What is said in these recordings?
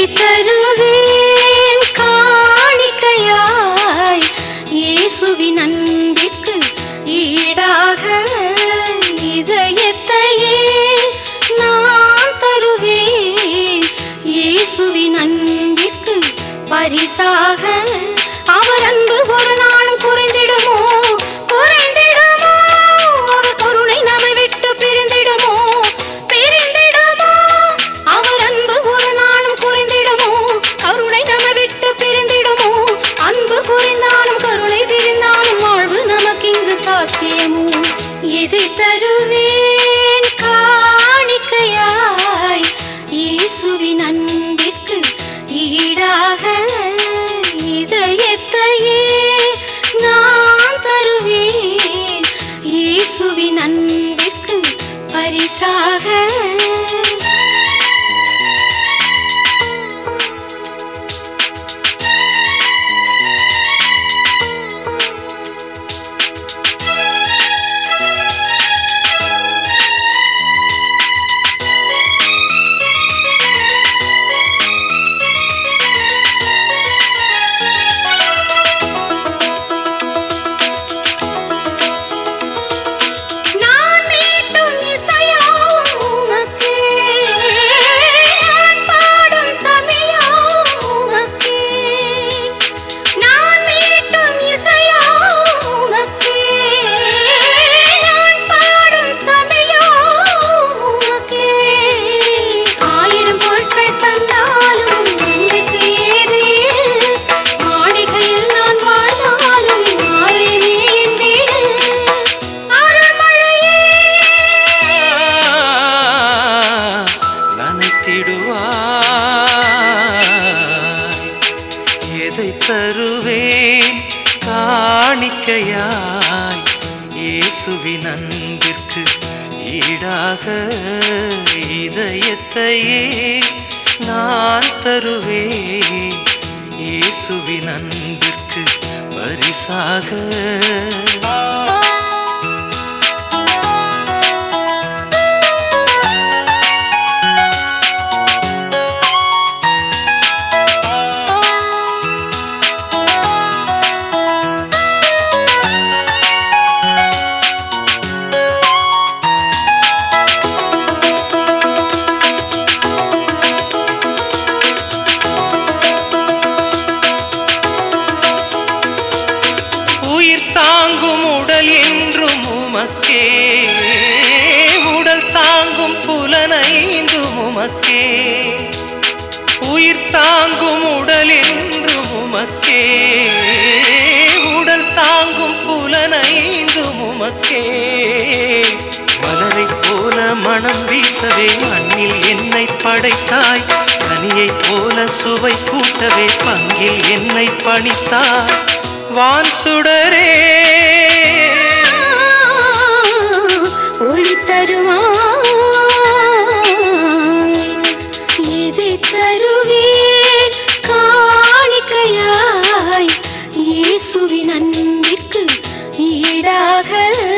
தருவேன் காணிக்கையாய் இயேசுவின் அன்பிற்கு ஈடாக இதயத்தையே நான் தருவேன் இயேசுவின் அன்பிற்கு பரிசாக அவர் அன்பு ஒரு நாளும் குறைந்திடுமோ குறைந்திடுமோ அவர் கருணை நம்மை விட்டு பிரிந்திடுமோ பிரிந்திடுமோ அவர் அன்பு ஒரு நாளும் குறைந்திடுமோ கருணை நம்மை விட்டு பிரிந்திடுமோ அன்பு குறைந்தாலும் கருணை பிரிந்தாலும் வாழ்வு நமக்கு இங்கு சாத்தியமோ எதை தருவேன் காணிக்கையாய் இயேசுவின் அன்பிற்கு ஈடாக இதயத்தையே நான் தருவேன் இயேசுவின் அன்பிற்கு பரிசாக நான் மீட்டும் இசையோ உமக்கே நான் பாடும் தமிழோ உமக்கே நான் மீட்டும் இசையோ உமக்கே நான் பாடும் தமிழோ உமக்கே ஆயிரம் பொருட்கள் தந்தாலும் உங்களுக்கு ஏது ஈடு மாளிகையில் நான் வாழ்ந்தாலும் நாளினே என் வீடு அருள்மழையே நனைத்திடுவாய் எதை தருவேன் காணிக்கையாய் இயேசுவின் அன்பிற்கு ஈடாக இதயத்தையே நான் தருவேன் இயேசுவின் அன்பிற்கு பரிசாக உயிர் தாங்கும் உடல் என்றும் உமக்கே உடல் தாங்கும் புலனைந்தும் உமக்கே உயிர் தாங்கும் உடல் என்றும் உமக்கே உடல் தாங்கும் புலனைந்தும் உமக்கே மலரைப் போல மனம் வீசவே மண்ணில் என்னை படைத்தாய் கனியைப் போல சுவை கூட்டவே பங்கில் என்னை பணித்தாய் வான் சுடரே ஒளி தருவாய் எதை தருவேன் காணிக்கையாய் இயேசுவின் அன்பிற்கு ஈடாக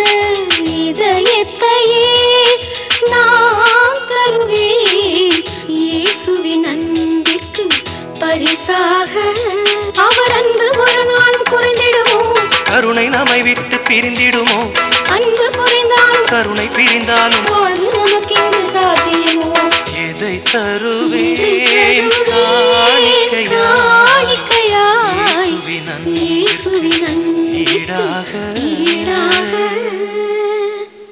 இதயத்தையே நான் தருவேன் இயேசுவின் அன்பிற்கு பரிசாக அவர் அன்பு ஒரு நாளும் குறைந்திடுமோ கருணை நம்மை விட்டு பிரிந்திடுமோ அன்பு குறைந்தாலும் கருணை பிரிந்தாலும் வாழ்வு நமக்கு இங்கு சாத்தியமோ எதை தரு